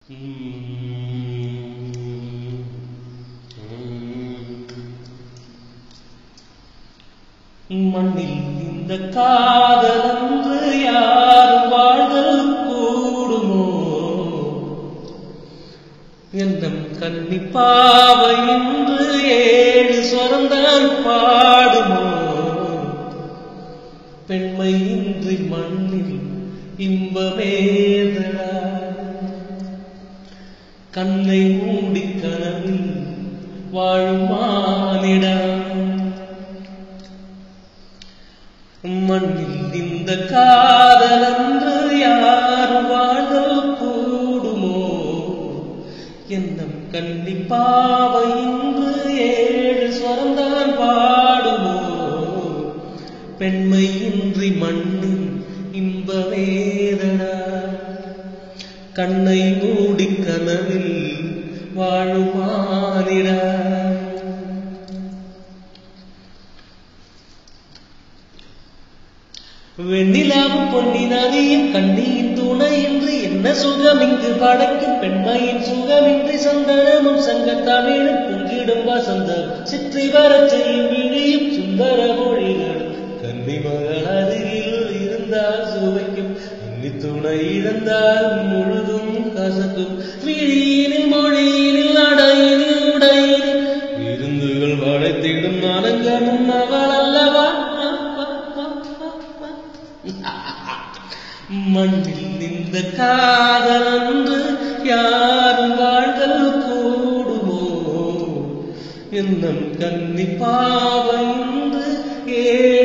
மண்ணில் இந்த காதலன்று யாரும் வாழ்தல் கூடுமோ என்னும் கன்னிப்பாவை என்று ஏழு சொரந்தான் பாடுமோ பெண்மையின்றி மண்ணில் இன்பமேதடா கண்ணை மூடி கனவில் வாழும் மானிடா மண்ணில் இந்த காதலன்று யாரும் வாழ்தல் கூடுமோ என்னம் கன்னிப்பாவை இன்று ஏழு ஸ்வரந்தான் பாடுமோ பெண்மையின்றி மண்ணில் இன்ப வேதனா கண்ணை மூடி கனவில் வாழுமானிடா வெண்ணிலாவும் பொன்னி நதியும் கண்ணியின் துணை என்று என்ன சுகம் இங்கு படைக்கும் பெண்மையின் சுகமின்றி சந்தனமும் சங்க தமிழும் பொங்கிடும் வசந்தம் சிற்றி வரச் செய்யும் விழியும் சுந்தர மொழிகள் கன்னி மகள் அருகில் இருந்தால் சுவைக்கும் இன்னி துணை இழந்தால் முழுதும் கசக்கும் விழியினில் மொழியினில் அடையினில் உடையினில் விருந்துகள் வளைத்திடும் அலங்கமும் அவள் அல்லவா மண்ணில் இந்த காதலன்று யாரும் வாழ்தல் கூடுமோ என்னும் கன்னி பாவை என்று ஏ